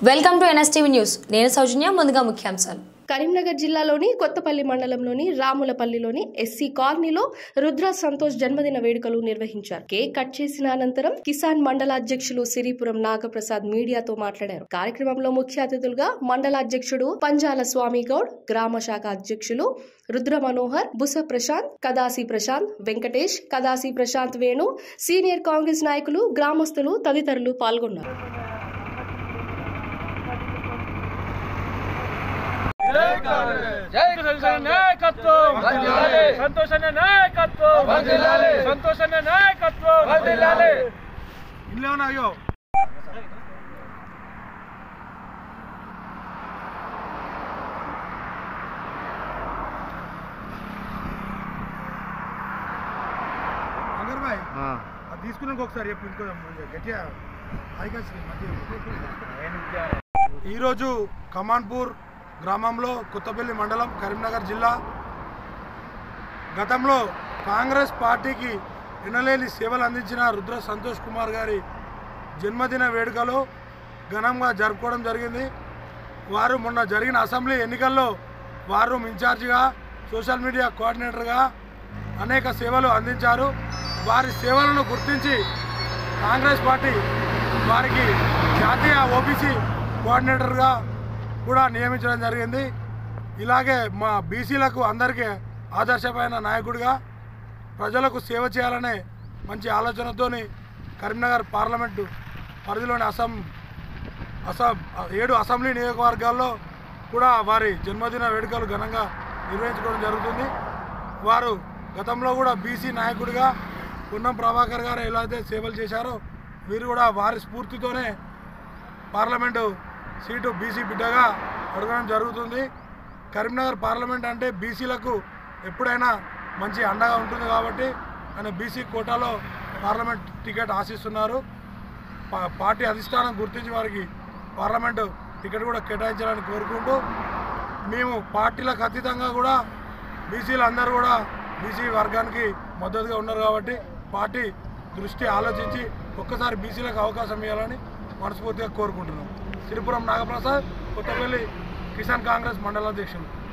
welcome to NSTV news నేను సౌజన్య ముందుగా ముఖ్యాంశాలు కరీంనగర్ జిల్లాలోని కొత్తపల్లి మండలంలోని రాములపల్లిలోని ఎస్సీ కాలనీలో రుద్ర సంతోష్ జన్మదిన వేడుకలు నిర్వహించారు కేక్ కట్ చేసిన అనంతరం కిసాన్ మండల అధ్యక్షులు సిరిపురం నాగప్రసాద్ మీడియాతో మాట్లాడారు కార్యక్రమంలో ముఖ్య అతిథులుగా మండల అధ్యక్షుడు పంజాల స్వామి గౌడ్ గ్రామ శాఖ అధ్యక్షులు రుద్ర మనోహర్ బుస ప్రశాంత్ కదాసి ప్రశాంత్ వెంకటేష్ కదాసి ప్రశాంత్ వేణు సీనియర్ కాంగ్రెస్ నాయకులు గ్రామస్తులు తదితరులు పాల్గొన్నారు జై సంతోష నాయకత్వం సంతోషన్న నాయకత్వం సంతోషన్న నాయకత్వం ఇల్లేమన్నా అయ్యో అంగర్ భాయ్ అది తీసుకున్నాక ఒకసారి చెప్పు ఇంకో గట్టిగా హైకాల్సి ఈరోజు కమాన్పూర్ గ్రామంలో కొత్తపల్లి మండలం కరీంనగర్ జిల్లా గతంలో కాంగ్రెస్ పార్టీకి ఎనలేని సేవలు అందించిన రుద్ర సంతోష్ కుమార్ గారి జన్మదిన వేడుకలు ఘనంగా జరుపుకోవడం జరిగింది వారు మొన్న జరిగిన అసెంబ్లీ ఎన్నికల్లో వారు ఇన్ఛార్జిగా సోషల్ మీడియా కోఆర్డినేటర్గా అనేక సేవలు అందించారు వారి సేవలను గుర్తించి కాంగ్రెస్ పార్టీ వారికి జాతీయ ఓబీసీ కోఆర్డినేటర్గా కూడా నియమించడం జరిగింది ఇలాగే మా బీసీలకు అందరికీ ఆదర్శమైన నాయకుడిగా ప్రజలకు సేవ చేయాలనే మంచి ఆలోచనతోని కరీంనగర్ పార్లమెంటు పరిధిలోని అసం అసం ఏడు అసెంబ్లీ నియోజకవర్గాల్లో కూడా వారి జన్మదిన వేడుకలు ఘనంగా నిర్వహించుకోవడం జరుగుతుంది వారు గతంలో కూడా బీసీ నాయకుడిగా పున్నం ప్రభాకర్ గారు ఎలా అయితే సేవలు చేశారో వీరు కూడా వారి స్ఫూర్తితోనే పార్లమెంటు సీటు బీసీ బిడ్డగా అడగడం జరుగుతుంది కరీంనగర్ పార్లమెంట్ అంటే బీసీలకు ఎప్పుడైనా మంచి అండగా ఉంటుంది కాబట్టి ఆయన బీసీ కోటాలో పార్లమెంట్ టికెట్ ఆశిస్తున్నారు పా- పార్టీ అధిష్టానం గుర్తించి వారికి పార్లమెంటు టికెట్ కూడా కేటాయించాలని కోరుకుంటూ మేము పార్టీలకు అతీతంగా కూడా బీసీలు అందరూ కూడా బీసీ వర్గానికి మద్దతుగా ఉన్నారు కాబట్టి పార్టీ దృష్టి ఆలోచించి ఒక్కసారి బీసీలకు అవకాశం ఇవ్వాలని మనస్ఫూర్తిగా కోరుకుంటున్నాం సిరిపురం నాగప్రసాద్ కొత్తపల్లి కిసాన్ కాంగ్రెస్ మండల అధ్యక్షులు